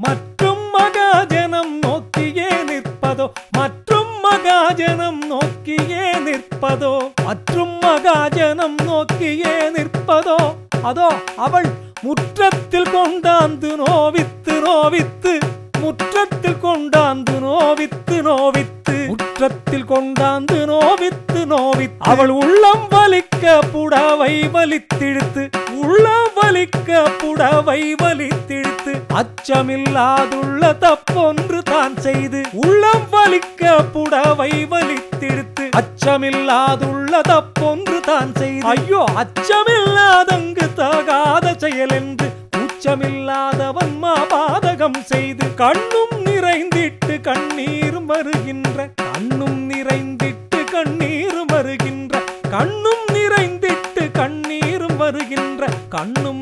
மற்றும் மகாஜனம் நோக்கியே நிற்பதோ மற்றும் மகாஜனம் நோக்கியே நிற்பதோ மற்றும் மகாஜனம் நோக்கியே நிற்பதோ அதோ அவள் முற்றத்தில் கொண்டாந்து நோவித்து நோவித்து முற்றத்தில் கொண்டாந்து நோவித்து நோவித்து முற்றத்தில் கொண்டாந்து நோவித்து நோவித்து அவள் உள்ளம் வலிக்க புடவை வலித்திழுத்து உள்ளம் வலிக்க புடவை வலித்திழுத்து அச்சமில்லாதுள்ள தப்பொன்று தான் செய்து உள்ளம் வலிக்க புடவை வலித்திழுத்து அச்சமில்லாதுள்ள தப்பொன்று தான் செய்து ஐயோ அச்சமில்லாதங்கு தகாத செயல் என்று உச்சமில்லாதவன் மாபாதகம் செய்து கண்ணும் நிறைந்திட்டு கண்ணீரும் வருகின்ற கண்ணும் நிறைந்திட்டு கண்ணீரும் வருகின்ற கண்ணும் நிறைந்திட்டு கண்ணீரும் வருகின்ற கண்ணும்